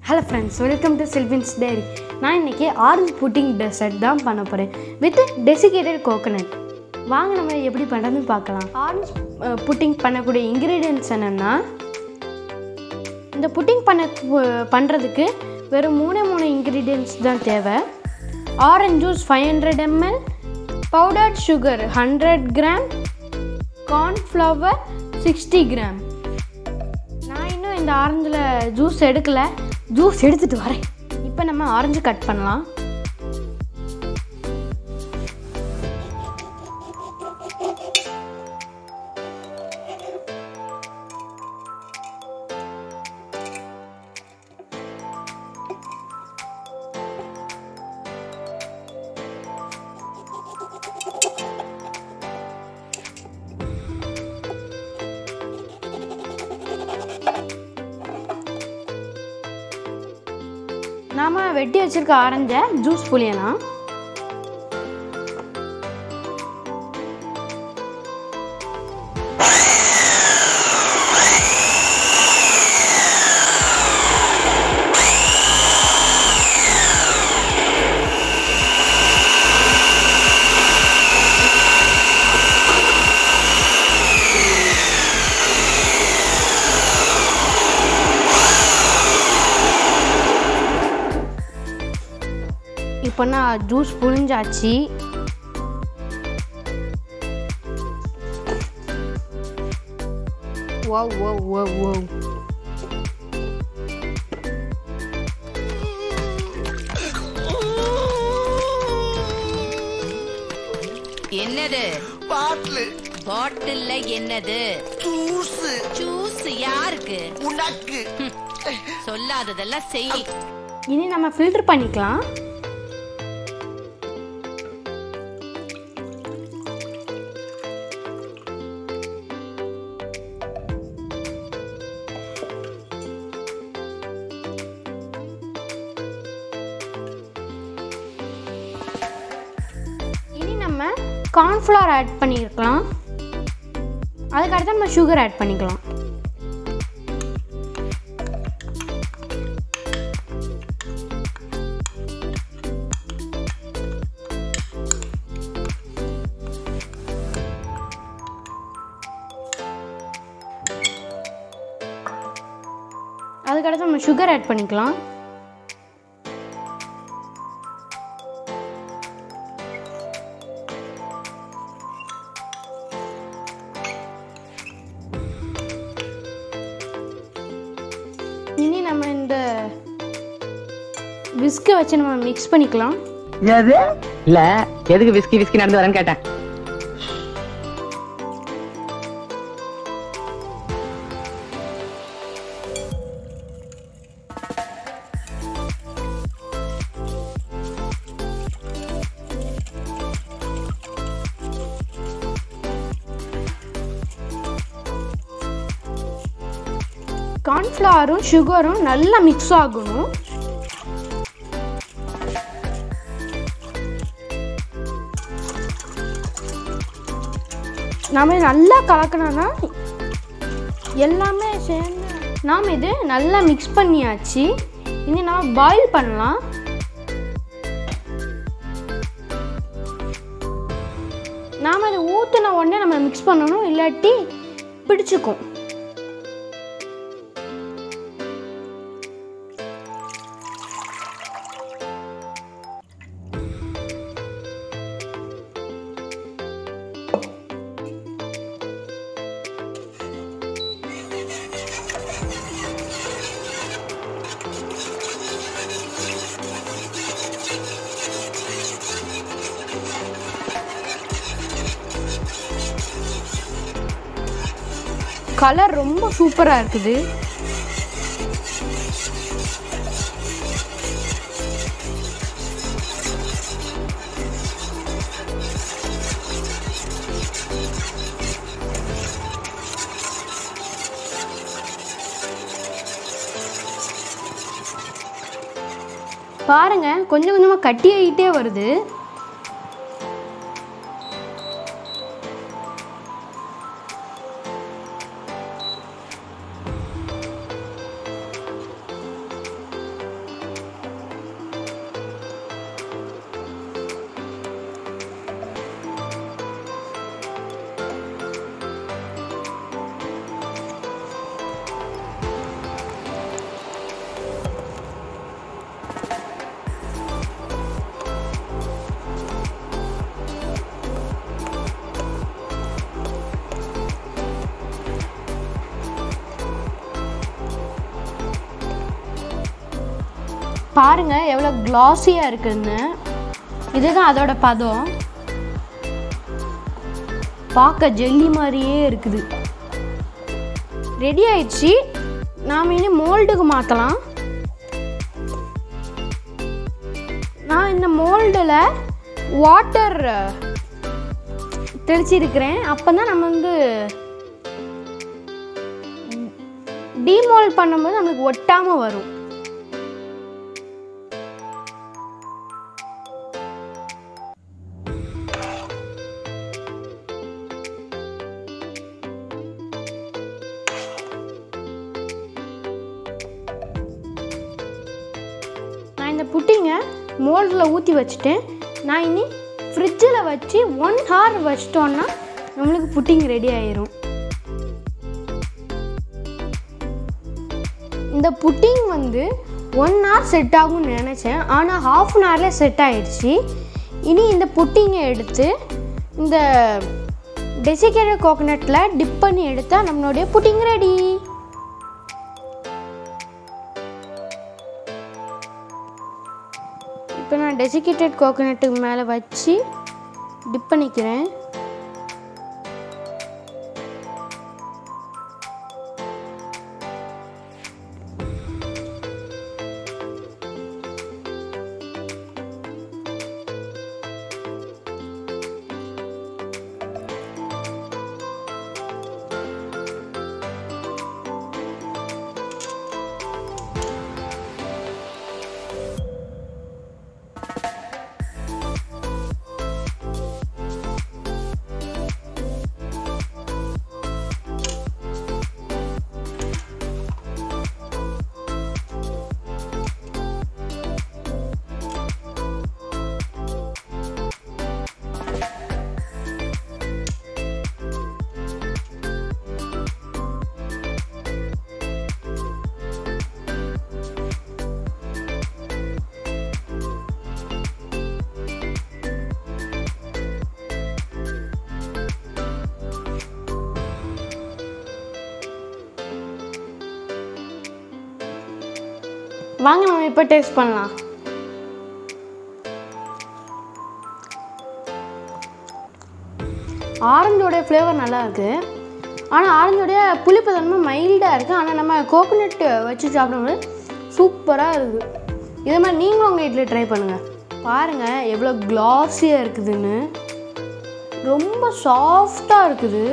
hello friends welcome to Silvin's diary நான் இன்றைக்கி orange pudding dessert தான் பண்ண போகிறேன் வித் டெசிகேட்டட் கோகோனட் வாங்க நம்ம எப்படி பண்ணுறதுன்னு பார்க்கலாம் ஆரஞ்சு புட்டிங் பண்ணக்கூடிய இன்க்ரீடியன்ட்ஸ் என்னென்னா இந்த புட்டிங் பண்ண பண்ணுறதுக்கு வெறும் மூணே மூணு இன்க்ரீடியன்ட்ஸ் தான் தேவை orange juice five hundred ml powdered sugar hundred gram cornflour sixty gram நான் இன்னும் இந்த ஆரஞ்சில் ஜூஸ் எடுக்கல ஜூஸ் எடுத்துட்டு வரேன் இப்போ நம்ம ஆரஞ்சு கட் பண்ணலாம் நாம் வெட்டி வச்சிருக்க ஆரஞ்சை ஜூஸ் புளியலாம் இப்போ நான் ஜூஸ் புழிஞ்சாச்சு wow wow wow wow என்னது பாட்டில் பாட்டில்ல என்னது ஜூஸ் ஜூஸ் யாருக்கு உனக்கு சொல்லாததெல்லாம் செய் இனி நம்ம ஃபில்டர் பண்ணிக்கலாம் இனி நம்ம கார்ன்ஃப்ளவர் ஆட் பண்ணியிருக்கலாம் அதுக்கடுத்து நம்ம சுகர் ஆட் பண்ணிக்கலாம் அதுக்கடுத்து நம்ம சுகர் ஆட் பண்ணிக்கலாம் இனி நம்ம இந்த விஸ்கை வச்சு நம்ம மிக்ஸ் பண்ணிக்கலாம் எது இல்ல எதுக்கு விஸ்கி விஸ்கி நடந்து வரேன்னு கேட்டேன் கார்ன்ஃப்ளவரும் சுகரும் நல்லா மிக்ஸ் ஆகணும் நாம நல்லா கலக்கணும்னா எல்லாமே சேர்ந்து நாம் இது நல்லா மிக்ஸ் பண்ணியாச்சு இனி நம்ம பாயில் பண்ணலாம் நாம் இதை ஊற்றின உடனே நம்ம மிக்ஸ் பண்ணணும் இல்லாட்டி பிடிச்சிக்கும் கலர் ரொம்ப சூப்பராக இருக்குது பாருங்க கொஞ்சம் கொஞ்சமாக கட்டி ஆகிட்டே வருது பாருங்கள் எவ்வளோ க்ளாஸியாக இருக்குன்னு இதுதான் அதோட பதம் பார்க்க ஜெல்லி மாதிரியே இருக்குது ரெடி ஆயிடுச்சு நாம் இனி மோல்டுக்கு மாற்றலாம் நான் இந்த மோல்டில் வாட்டர் தெளிச்சிருக்கிறேன் அப்போ தான் நம்ம வந்து டீமோல்ட் பண்ணும்போது நம்மளுக்கு ஒட்டாமல் வரும் நான் இந்த புட்டிங்கை மோல்டில் ஊற்றி வச்சுட்டேன் நான் இனி ஃப்ரிட்ஜில் வச்சு ஒன் ஹவர் வச்சிட்டோன்னா நம்மளுக்கு புட்டிங் ரெடி ஆயிரும் இந்த புட்டிங் வந்து ஒன் ஹவர் செட் ஆகும்னு நினச்சேன் ஆனால் ஹாஃப் அன் ஹவர்லேயே செட் ஆயிடுச்சு இனி இந்த புட்டிங்கை எடுத்து இந்த டெசிகேட்டட் கோகோனட்டில் டிப் பண்ணி எடுத்தால் நம்மளுடைய புட்டிங் ரெடி இப்போ நான் டெசிகேட்டட் கோகோனட்டுக்கு மேலே வச்சு டிப் பண்ணிக்கிறேன் வாங்க நம்ம இப்போ டேஸ்ட் பண்ணலாம் ஆரஞ்சோடைய ஃப்ளேவர் நல்லா இருக்கு ஆனால் ஆரஞ்சோடைய புளிப்பு தன்மை மைல்டாக இருக்குது ஆனால் நம்ம கோகோனட் வச்சு சாப்பிடும்போது சூப்பராக இருக்குது இதே மாதிரி நீங்களும் உங்கள் வீட்டில் ட்ரை பண்ணுங்கள் பாருங்கள் எவ்வளோ க்ளாஸியாக இருக்குதுன்னு ரொம்ப சாஃப்டாக இருக்குது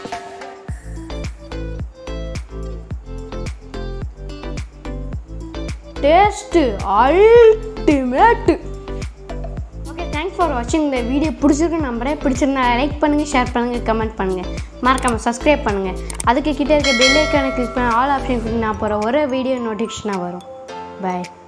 taste ultimate okay thanks for வாட்சிங் இந்த வீடியோ பிடிச்சிருக்கு நம்புறேன் பிடிச்சிருந்தா லைக் பண்ணுங்கள் ஷேர் பண்ணுங்கள் கமெண்ட் பண்ணுங்கள் மறக்காமல் சப்ஸ்கிரைப் பண்ணுங்கள் அதுக்கு கிட்டே இருக்க பெல் ஐக்கானை கிளிக் பண்ண ஆல் ஆப்ஷன் கிளிக் நான் போகிற ஒரு வீடியோ நோட்டிஃபிகேஷனாக வரும் பாய்